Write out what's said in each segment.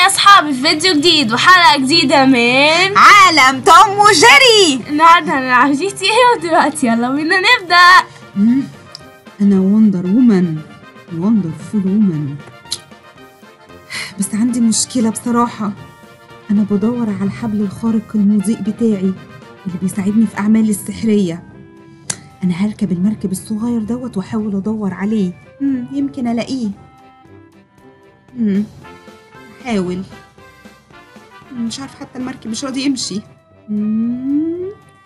يا اصحابي في فيديو جديد وحلقة جديدة من عالم توم وجيري النهاردة هنلعب جي تي ايه ودلوقتي يلا بينا نبدأ مم. أنا وندر وومن وندر فول وومن بس عندي مشكلة بصراحة أنا بدور على الحبل الخارق المضيء بتاعي اللي بيساعدني في أعمالي السحرية أنا هركب المركب الصغير دوت وأحاول أدور عليه مم. يمكن ألاقيه مم. أحاول مم، مش عارف حتى المركب مش راضي يمشي مم.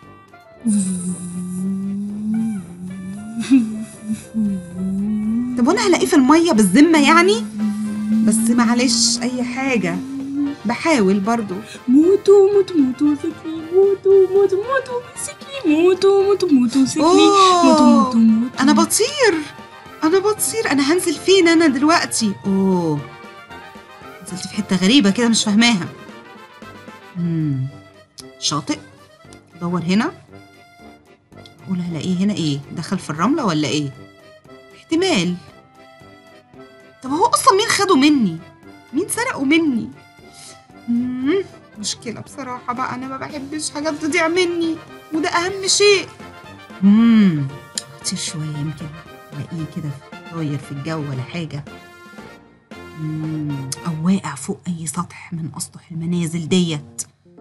طب وانا هلاقيه في الميه بالذمه يعني بس معلش اي حاجه بحاول برضو موتو موتو موتو سكلي موتو موتو موتو سكلي موتو موتو موتو سكلي أوه. موتو موتو موتو انا بطير انا بطير انا هنزل فين انا دلوقتي اوه نزلت في حته غريبه كده مش فاهماها امم شاطئ ادور هنا اقول هلاقيه هنا ايه دخل في الرمله ولا ايه احتمال طب هو اصلا مين خده مني مين سرقه مني مم. مشكله بصراحه بقى انا ما بحبش حاجات تضيع مني وده اهم شيء امم اطير شويه يمكن الاقيه كده طاير في الجو ولا حاجه مم، او واقع فوق اي سطح من اسطح المنازل ديت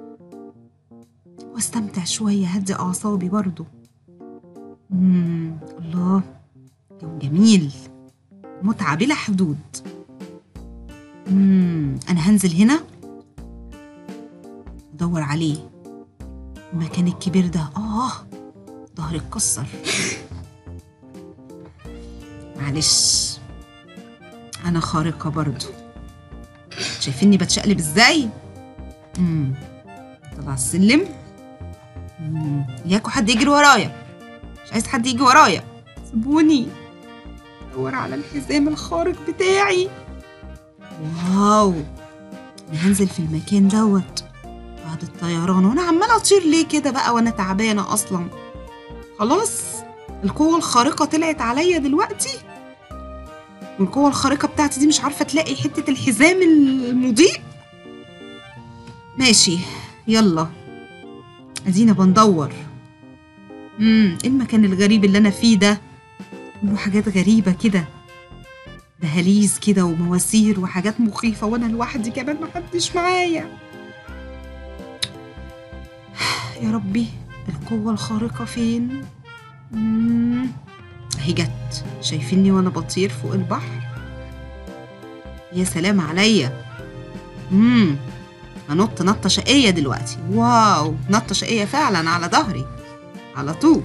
واستمتع شويه هدي اعصابي برضو مم، الله جو جميل متعه بلا حدود مم، انا هنزل هنا ادور عليه المكان الكبير ده اه ظهري اتكسر معلش انا خارقه برضو شايفيني بتشقلب ازاي امم طلع السلم امم ياكو حد يجري ورايا مش عايز حد يجي ورايا سيبوني ادور على الحزام الخارق بتاعي واو انا هنزل في المكان دوت بعد الطيران وانا عماله اطير ليه كده بقى وانا تعبانه اصلا خلاص القوة الخارقة طلعت عليا دلوقتي والقوة الخارقة بتاعتي دي مش عارفة تلاقي حتة الحزام المضيء ماشي يلا ادينا بندور امم ايه المكان الغريب اللي انا فيه ده كله حاجات غريبة كده دهاليز كده ومواسير وحاجات مخيفة وانا لوحدي كمان محدش معايا يا ربي القوة الخارقة فين؟ مم، اهي جت شايفيني وانا بطير فوق البحر يا سلام عليا امم هنط نطة شقية دلوقتي واو نطة شقية فعلا على ظهري على طول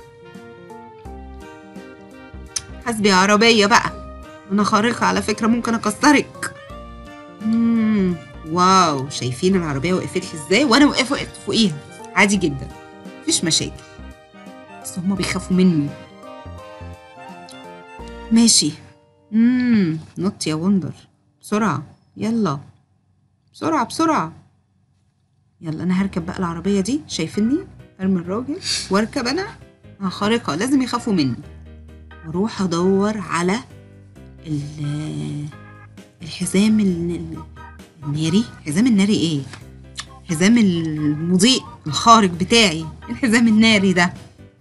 حسبي يا عربية بقى انا خارقة على فكرة ممكن اكسرك امم واو شايفين العربية وقفت لي ازاي وانا وقفت وقفت فوقيها عادي جدا مفيش مشاكل بس هما بيخافوا مني ماشي امم نط يا وندر بسرعة يلا بسرعة بسرعة يلا أنا هركب بقى العربية دي شايفيني أرمي الراجل وأركب أنا أنا خارقة لازم يخافوا مني وأروح أدور على ال- الحزام ال- الناري حزام الناري إيه حزام المضيء الخارق بتاعي الحزام الناري ده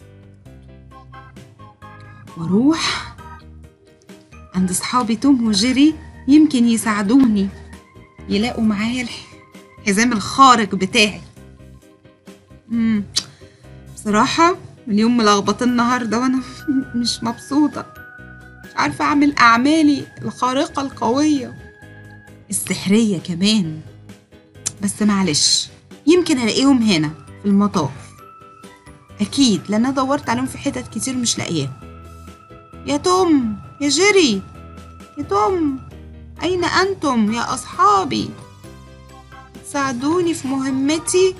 واروح عند اصحابي توم وجيري يمكن يساعدوني يلاقوا معايا الحزام الخارق بتاعي مم. بصراحة اليوم ملخبط النهاردة وانا مش مبسوطة مش عارفة اعمل اعمالي الخارقة القوية السحرية كمان بس معلش يمكن الاقيهم هنا في المطاف اكيد لان انا دورت عليهم في حتت كتير مش لاقياهم يا توم يا جيري يا توم أين أنتم يا أصحابي؟ ساعدوني في مهمتي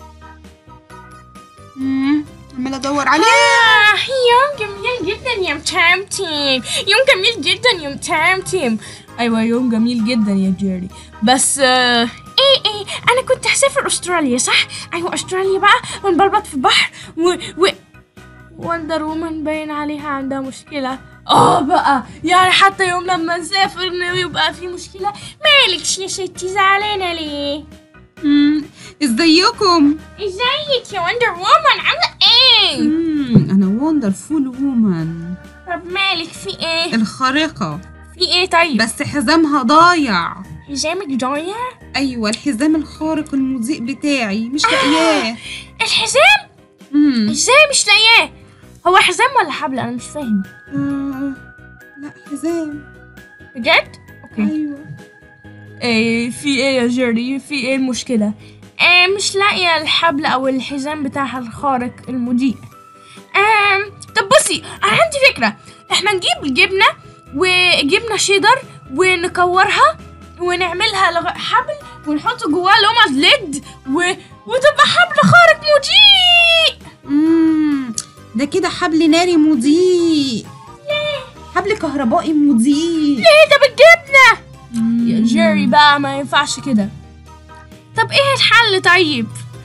مم، عمالة أدور عليه آه يوم جميل جدا يا متامتم يوم جميل جدا يا متامتم ايوه يوم جميل جدا يا جيري بس آه ايه ايه انا كنت هسافر استراليا صح ايوه استراليا بقى ونبلبط في البحر و و وندر وومن باين عليها عندها مشكلة اه بقى يعني حتى يوم لما نسافر إنه يبقى في مشكلة مالك يا ستي زعلانة ليه؟ مم. ازيكم ازيك يا وندر وومن عاملة ايه؟ مم. انا وندرفول وومن طب مالك في ايه؟ الخارقة في ايه طيب؟ بس حزامها ضايع حزامك ضايع؟ ايوه الحزام الخارق المضيء بتاعي مش لاقياه الحزام؟ مم. ازاي مش لاقياه؟ هو حزام ولا حبل انا مش فاهم آه. لا حزام بجد؟ اوكي ايوه ايه في ايه يا جيري في ايه المشكلة ايه مش لاقية الحبل او الحزام بتاعها الخارق المضيء آم طب بصي انا عندي فكرة احنا نجيب الجبنة وجبنة شيدر ونكورها ونعملها لغ- حبل ونحط جواه لومز ليد و... وتبقى حبل خارق مضيء مم. ده كده حبل ناري مضيء حبل كهربائي مضيء ايه ده بالجبنة يا مم. جيري بقى ما ينفعش كده طب ايه الحل طيب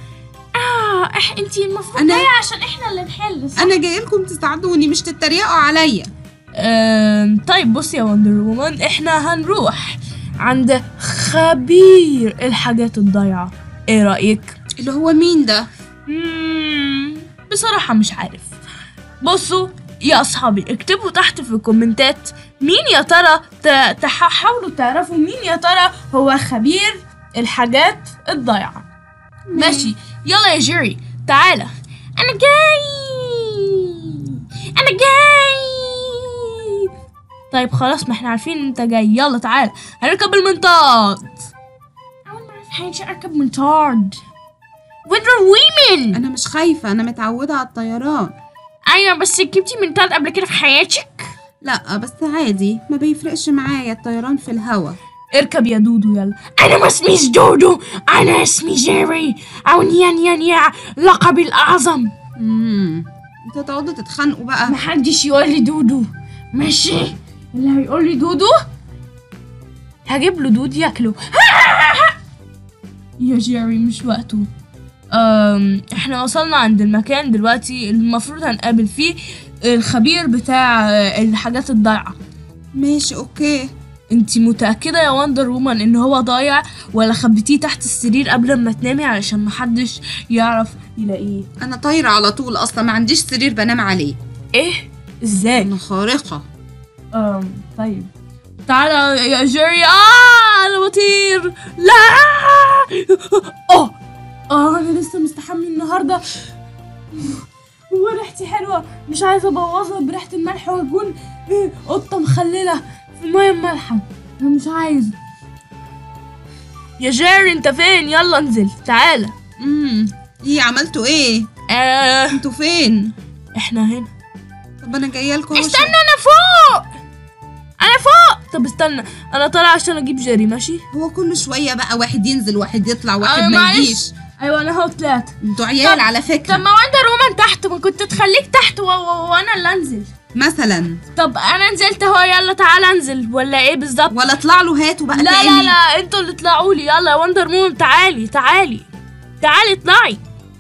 اه إح انتي المفروض أنا- جاية عشان احنا اللي نحل صح؟ انا جاي لكم تساعدوني مش تتريقوا عليا أم، طيب بص يا وندر وومن احنا هنروح عند خبير الحاجات الضايعة ايه رأيك؟ اللي هو مين ده مم، بصراحة مش عارف بصوا يا أصحابي اكتبوا تحت في الكومنتات مين يا ترى ت- تح- حاولوا تعرفوا مين يا ترى هو خبير الحاجات الضايعة ماشي يلا يا جيري تعالى أنا جاي أنا جاي طيب خلاص ما احنا عارفين ان انت جاي يلا تعالى هنركب المنطاد أول مرة في حياتي أركب منطاد وندر ويمن انا مش خايفه انا متعوده على الطيران ايوه بس ركبتي منطاد قبل كده في حياتك لا بس عادي ما بيفرقش معايا الطيران في الهوا اركب يا دودو يلا انا ما اسميش دودو انا اسمي جيري او نيا نيا نيا لقبي الاعظم امم انتوا تقعدوا تتخانقوا بقى محدش يقول لي دودو ماشي اللي هيقول لي دودو هجيب له دود ياكله يا جيري مش وقته أم احنا وصلنا عند المكان دلوقتي المفروض هنقابل فيه الخبير بتاع آه، الحاجات الضايعة ماشي اوكي انتي متأكدة يا وندر وومن ان هو ضايع ولا خبيتيه تحت السرير قبل ما تنامي علشان محدش يعرف يلاقيه انا طايره على طول اصلا ما عنديش سرير بنام عليه ايه ازاي انا خارقه أم طيب تعالى يا جيري آه أنا بطير لا آه آه أنا لسه مستحمي النهاردة وريحتي حلوة مش عايزة أبوظها بريحة الملح وأكون إيه، قطة مخللة في المية المالحة أنا مش عايز يا جيري أنت فين يلا انزل تعالى امم ايه عملتوا ايه آه انتوا فين إحنا هنا طب انا جايه لكم استنى أنا فوق أنا فوق طب استنى أنا طالعة عشان أجيب جيري ماشي هو كل شويه بقى واحد ينزل واحد يطلع واحد أنا ما معلش. يجيش ايوه انا اهو طلعت انتوا عيال طب- على طب فكره ما وندر وومن تحت ما كنت تخليك تحت و... و... وانا اللي انزل مثلا طب انا نزلت اهو يلا تعالى انزل ولا ايه بالظبط ولا اطلع له هاتوا بقى لا تاني لا لا انتوا اللي اطلعوا لي يلا يا وندر وومن تعالي تعالي تعالي اطلعي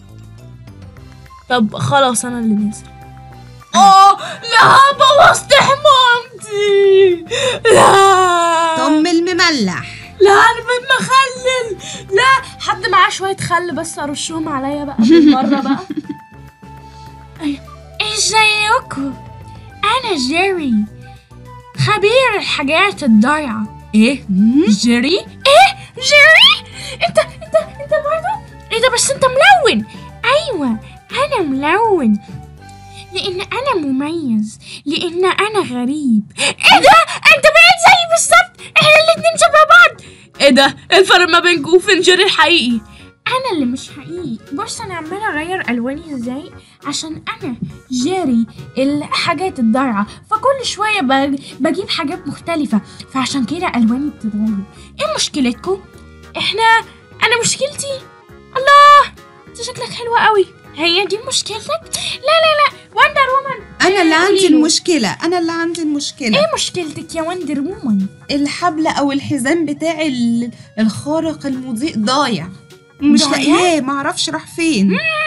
طب خلاص انا اللي نازل اه لا بوظت حمامتي لا ام المملح لا انا بيت مخلل لا حد معاه شويه خل بس ارشهم عليا بقى بالمره بقى أيوة. ازيكم انا جيري خبير الحاجات الضايعه ايه جيري ايه جيري انت انت انت برضه ايه ده بس انت ملون ايوه انا ملون لان انا مميز لان انا غريب ايه ده انت بقيت زيي بالظبط احنا الاتنين شبه بعض ايه ده إيه الفرق ما بينك وبين جيري الحقيقي انا اللي مش حقيقي بص انا عماله اغير الواني ازاي عشان انا جاري الحاجات الضايعه فكل شويه ب- بجيب حاجات مختلفه فعشان كده الواني بتتغير ايه مشكلتكم احنا انا مشكلتي الله انت شكلك حلوة قوي هي دي مشكلتك لا لا لا وندر وومن انا اللي عندي قوليله. المشكله انا اللي عندي المشكله ايه مشكلتك يا وندر وومن الحبل او الحزام بتاعي ال- الخارق المضيء ضايع مش ضايع؟ لاقياه ما اعرفش راح فين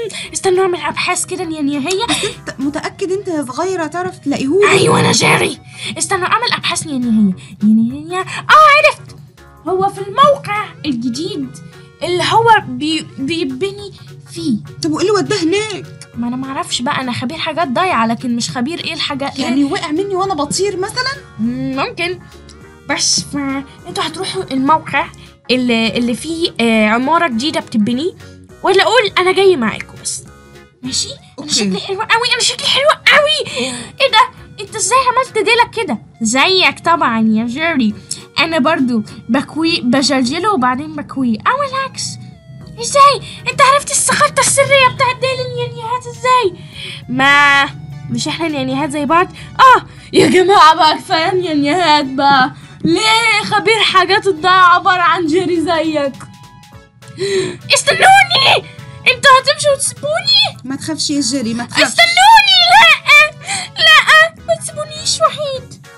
استنوا اعمل ابحاث كده يعني هي انت متاكد انت يا صغير هتعرف تلاقيهولي ايوه انا جاري استنوا اعمل ابحاث يعني هي يعني هي اه عرفت هو في الموقع الجديد اللي هو بي بيبني فيه طب وايه اللي وداه هناك ما انا معرفش بقى انا خبير حاجات ضايعه لكن مش خبير ايه الحاجات يعني وقع مني وانا بطير مثلا مم، ممكن بس ف... انتوا هتروحوا الموقع اللي, اللي فيه آه عمارة جديدة بتبنيه ولا اقول انا جاي معاكم بس ماشي انا أوكي. شكلي حلو قوي انا شكلي حلو قوي ايه ده انت ازاي عملت ديلك كده زيك طبعا يا جيري انا برضو بكوي بجلجله وبعدين بكويه او العكس ازاي انت عرفت الخطة السرية بتاعت ديل اليانيهات ازاي ما مش احنا اليانيهات زي بعض اه يا جماعة بقى كفاية اليانيهات بقى ليه خبير حاجات الضياع عبارة عن جيري زيك استنوني انتوا هتمشوا وتسيبوني ما تخافش يا جيري ما تخافش استنوني لا لا ما تسيبونيش وحيد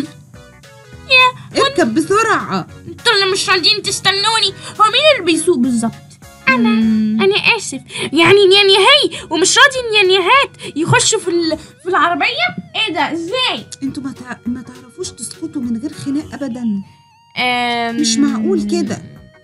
يا اركب بسرعه انتوا اللي مش راضيين تستنوني هو مين اللي بيسوق بالظبط انا مم. انا اسف يعني نياني هي ومش راضي النيانيهات يخشوا في ال... في العربيه ايه ده ازاي انتوا ما, تع... ما تعرفوش تسكتوا من غير خناق ابدا أم... مش معقول كده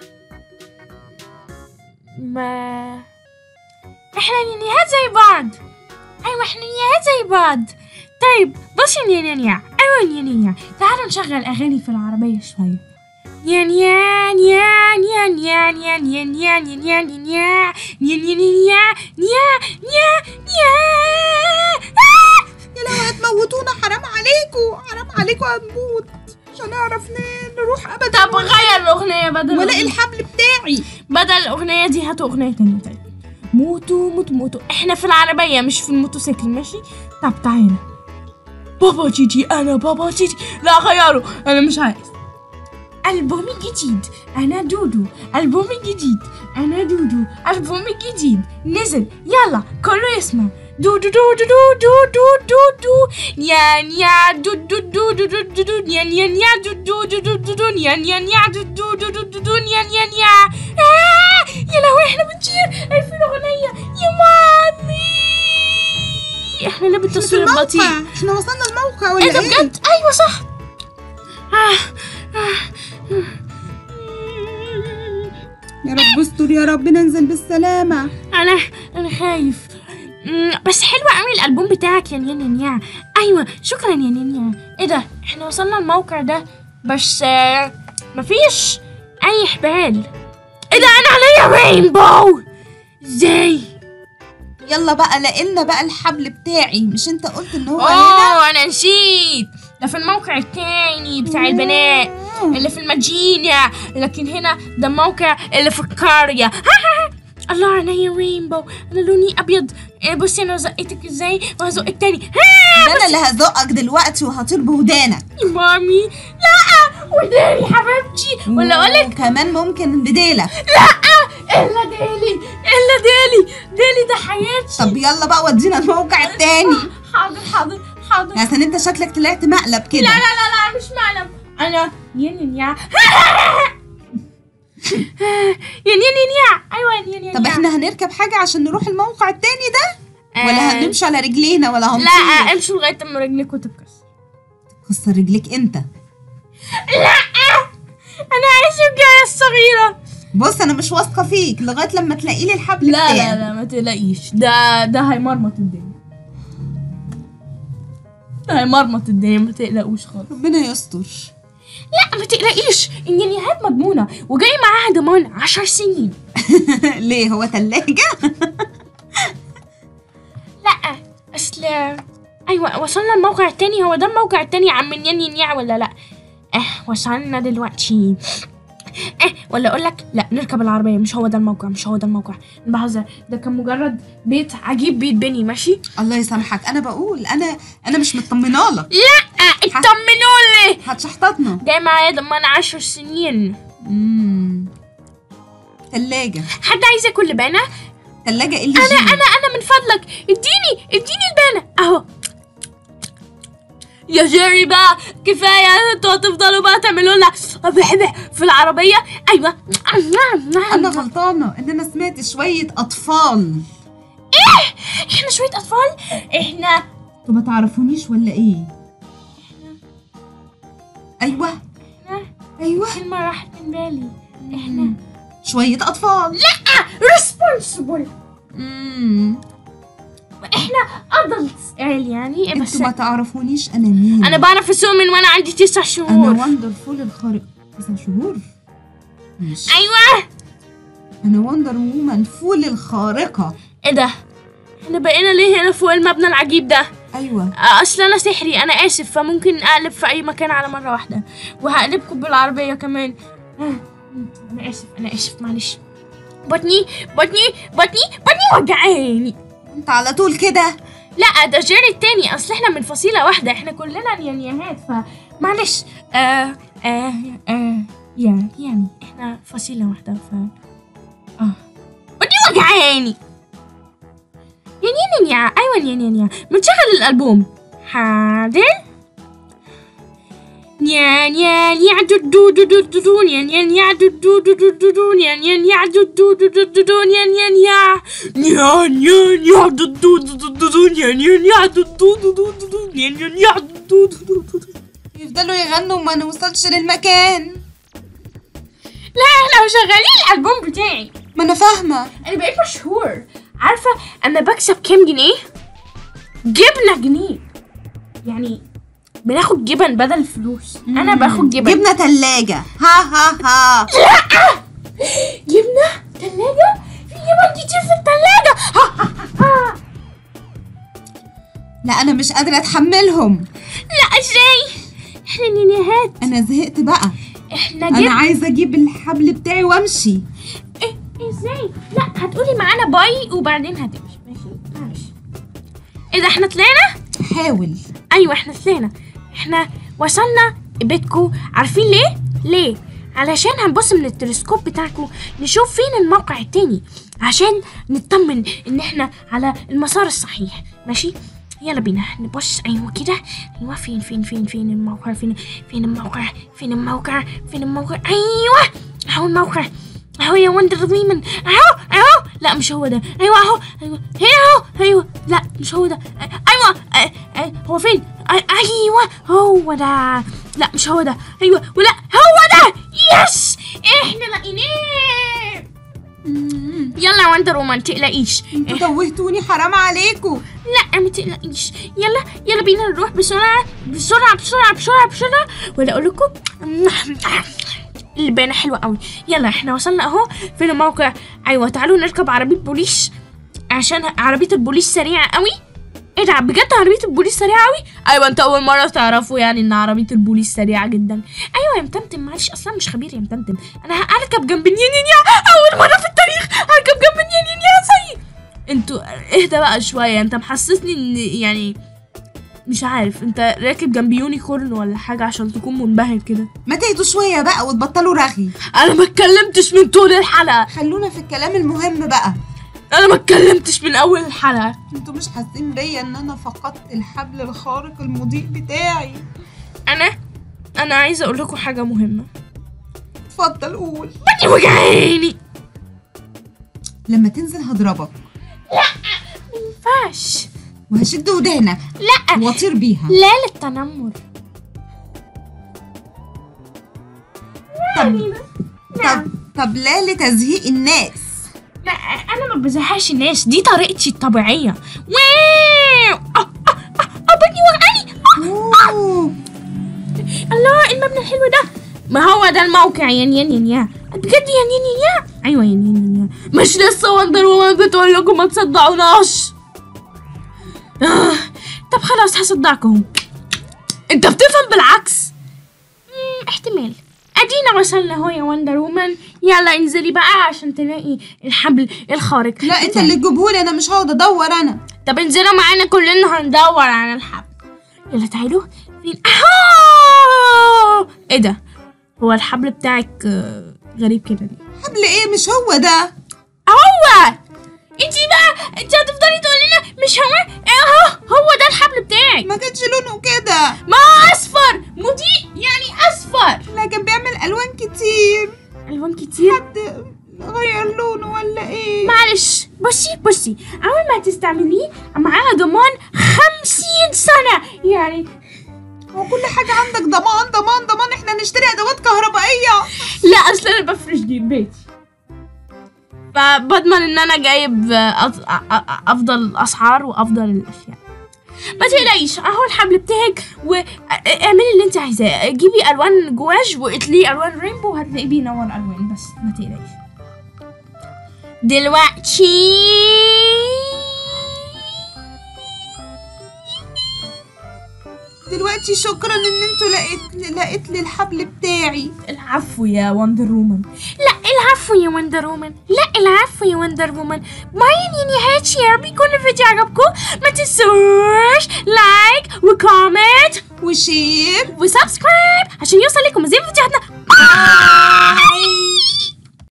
ما احنا نيانيهات زي بعض ايوه احنا نيانيهات زي بعض طيب بص يا نيانيا ايوه نيانيا تعالوا نشغل اغاني في العربيه شويه نيا نيا نيا نيا نيا نيا نيا نيا نيا نيا نيا نيا نيا نيا نيا نيا نيا آه! يا لو هتموتونا حرام عليكم حرام عليكم هنموت مش هنعرف ن- نروح ابدا طب غير الاغنيه بدل ولا الأغنية. الحبل بتاعي بدل الاغنيه دي هاتوا اغنيه تانية طيب موتوا موتوا موتوا احنا في العربيه مش في الموتوسيكل ماشي طب تعالى بابا جيجي انا بابا جيجي لا غيروا انا مش عايز ألبومي جديد أنا دودو ألبومي جديد أنا دودو ألبومي جديد نزل يلا كله يسمع دودو دودو دودو دودو دو نيا نيا دودو دودو دودو دو نيا نيا نيا دودو دودو دودو نيا نيا نيا دودو دودو دودو نيا نيا نيا آه يا لهوي احنا بنطير عارفين أغنية يا مامي احنا ليه في بالتصوير البطيء الموقع احنا وصلنا الموقع ولا ايه ده بجد ايوه صح آه. يا رب استر يا رب ننزل بالسلامة انا انا خايف مم، بس حلو قوي الالبوم بتاعك يا نيا نيا ايوه شكرا يا نيا ايه ده احنا وصلنا الموقع ده بس آه، مفيش اي حبال ايه ده انا عليا رينبو ازاي يلا بقى لقينا بقى الحبل بتاعي مش انت قلت ان هو هنا اوه انا نسيت ده في الموقع التاني بتاع البنات اللي في المدينة لكن هنا ده الموقع اللي في القرية الله عينيا رينبو انا لوني ابيض إيه بصي انا زقتك ازاي وهزقك تاني ها ده انا اللي هزقك دلوقتي وهطير بودانك يا مامي لا وداني حبيبتي ولا اقولك كمان ممكن بديلك الا ديلي الا ديلي ديلي ده حياتي طب يلا بقى ودينا الموقع التاني حاضر حاضر حاضر عشان انت شكلك طلعت مقلب كده لا لا لا لا مش معلم انا ين ين يا ين ين ين يا ايوه ين ين ين طب يا. احنا هنركب حاجة عشان نروح الموقع التاني ده ولا آه، هنمشي على رجلينا ولا هنطير لا امشوا لغايه اما رجلكوا تتكسر كسر رجليك انت لا انا عايزه الجايه الصغيره بص انا مش واثقة فيك لغاية لما تلاقي لي الحبل لا بتاعي لا لا ما تقلقيش ده ده هيمرمط الدنيا ده هيمرمط الدنيا ما تقلقوش خالص ربنا يستر لا ما تقلقيش النينيهات مضمونه وجاي معاها ضمان عشر سنين ليه هو تلاجة لا اصل ايوه وصلنا الموقع التاني هو ده الموقع التاني يا عم نيان ينيع ولا لا اه وصلنا دلوقتي اه ولا اقول لك لا نركب العربيه مش هو ده الموقع مش هو ده الموقع أنا بهزر ده كان مجرد بيت عجيب بيتبني ماشي الله يسامحك انا بقول انا انا مش مطمنه لك لا اطمنوا لي هتشحططنا جاي معايا ضمان عشر سنين امم تلاجة حد عايز ياكل لبانه تلاجة ايه اللي انا جيب؟ انا انا من فضلك اديني اديني البانه اهو يا جيري بقى كفايه انتوا هتفضلوا بقى تعملوا لنا في العربيه ايوه انا غلطانة ان انا سمعت شوية اطفال ايه احنا شويه اطفال احنا انتوا ما تعرفونيش ولا ايه ايوه احنا ايوه كلمه راحت من بالي احنا شويه اطفال لا responsible امم احنا adults يعني بس انتوا ما تعرفونيش انا مين انا بعرف اسوق من وانا عندي تسع انا شهور وندرفول الخارق تسع شهور ماشي ايوه انا وندر وومن فول الخارقه ايه ده احنا بقينا ليه هنا فوق المبنى العجيب ده ايوه آه، اصل انا سحري انا اسف فممكن اقلب في اي مكان على مره واحده وهقلبكم بالعربيه كمان آه، انا اسف انا اسف معلش بطني بطني بطني بطني وجعاني انت على طول كده لا ده جيري التاني اصل احنا من فصيله واحده احنا كلنا نيانيهات فمعلش آه آه آه يا يعني احنا فصيله واحده ف اه بطني وجعاني يا نيا نيا ايوه يا نيا نيا بنشغل الالبوم حاضر نيا نيا نيا دو دو دو دو دو دو نيا نيا نيا دو دو دو دو دو دو نيا نيا نيا دو دو دو دو دو دو نيا نيا نيا نيا نيا نيا دو دو دو دو دو دو نيا نيا نيا دو دو دو دو دو دو نيا نيا نيا دو دو دو دو دو يفضلوا يغنوا وما نوصلش للمكان لا احنا شغالين الالبوم بتاعي ما انا فاهمه انا بقيت مشهور عارفه انا بكسب كام جنيه جبنه جنيه يعني بناخد جبن بدل الفلوس انا باخد جبن جبنا تلاجة ها ها ها جبنه تلاجة في جبن كتير في التلاجة ها ها ها ها. لا انا مش قادرة اتحملهم لا ازاي احنا نينيهات انا زهقت بقى احنا انا جبن عايزة اجيب الحبل بتاعي وامشي إيه ازاي لا هتقولي معانا باي وبعدين هتمشي ماشي معلش ايه ده احنا طلعنا حاول ايوه احنا طلعنا احنا وصلنا بيتكو عارفين ليه ليه علشان هنبص من التلسكوب بتاعكو نشوف فين الموقع التاني عشان نطمن ان احنا على المسار الصحيح ماشي يلا بينا نبص ايوه كده ايوه فين فين فين فين الموقع فين فين الموقع فين الموقع فين الموقع ايوه اهو الموقع اهو يا وندر ويمن اهو اهو لا مش هو ده ايوه اهو ايوه هي اهو ايوه لا مش هو ده ايوه أ- أ- هو فين أ- ايوه هو ده لا مش هو ده ايوه ولا هو ده يس احنا لقيناه يلا يا وندر وما تقلقيش انتوا توهتوني حرام عليكم لا ما تقلقيش يلا يلا بينا نروح بسرعة بسرعة بسرعة بسرعة بسرعة ولا أقول لكم البانة حلوة قوي يلا احنا وصلنا اهو فين الموقع ايوه تعالوا نركب عربية بوليس عشان عربية البوليس سريعة قوي ايه ده بجد عربية البوليس سريعة قوي ايوه انت اول مرة تعرفوا يعني ان عربية البوليس سريعة جدا ايوه يا متمتم معلش اصلا مش خبير يا متمتم انا هركب جنب نيا اول مرة في التاريخ هركب جنب نيا زي انتوا اهدى بقى شوية انت محسسني ان يعني مش عارف انت راكب جنب يونيكورن ولا حاجة عشان تكون منبهر كده ما تهدوا شوية بقى وتبطلوا رغي انا ما اتكلمتش من طول الحلقة خلونا في الكلام المهم بقى انا ما اتكلمتش من اول الحلقة انتوا مش حاسين بيا ان انا فقدت الحبل الخارق المضيء بتاعي انا انا عايزة اقول لكم حاجة مهمة اتفضل قول بطني وجعاني لما تنزل هضربك مينفعش وهشد ودانك لا واطير بيها لا للتنمر طب طب طب لا لتزهيق الناس لا انا ما بزهقش الناس دي طريقتي الطبيعية واو اه اه اه اه بطني وجعاني آه. أوه. الله المبنى الحلو ده ما هو ده الموقع يا نيا نيا نيا بجد يا نيا نيا نيا ايوه يا نيا نيا نيا مش لسه وندر وومن بتقول لكم ما تصدقوناش آه. طب خلاص هصدقكم انت بتفهم بالعكس مم، احتمال ادينا وصلنا اهو يا وندر وومن يلا انزلي بقى عشان تلاقي الحبل الخارق لا انت اللي تجيبهولي انا مش هقعد ادور انا طب انزلوا معانا كلنا هندور على الحبل يلا تعالوا فين اهو ايه ده هو الحبل بتاعك آه، غريب كده ليه حبل ايه مش هو ده هو انتي بقى انتي هتفضلي تقولي لنا مش هو اهو هو ده الحبل بتاعك ما كانش لونه كده ما هو اصفر مضيء يعني اصفر لا كان بيعمل الوان كتير الوان كتير حد غير لونه ولا ايه معلش بصي بصي اول ما تست تعمليه معاها ضمان خمسين سنة يعني هو كل حاجة عندك ضمان ضمان ضمان احنا نشتري ادوات كهربائية لا اصل انا بفرش دي بيتي فبضمن ان انا جايب أط- أ- أ- افضل الاسعار وافضل الاشياء ما تقلقيش اهو الحبل بتاعك واعملي اللي انت عايزاه جيبي الوان جواج واقتليه الوان رينبو وهتلاقيه بينور الوان بس ما تقلقيش دلوقتي دلوقتي شكرا ان انتوا لقيت لقيت لي الحبل بتاعي العفو يا وندر وومن لا العفو يا وندر وومن لا العفو يا وندر وومن باين يا نهاية شير بيكون الفيديو عجبكم ما تنسوش لايك وكومنت وشير وسبسكرايب عشان يوصل لكم مزيد فيديوهاتنا باي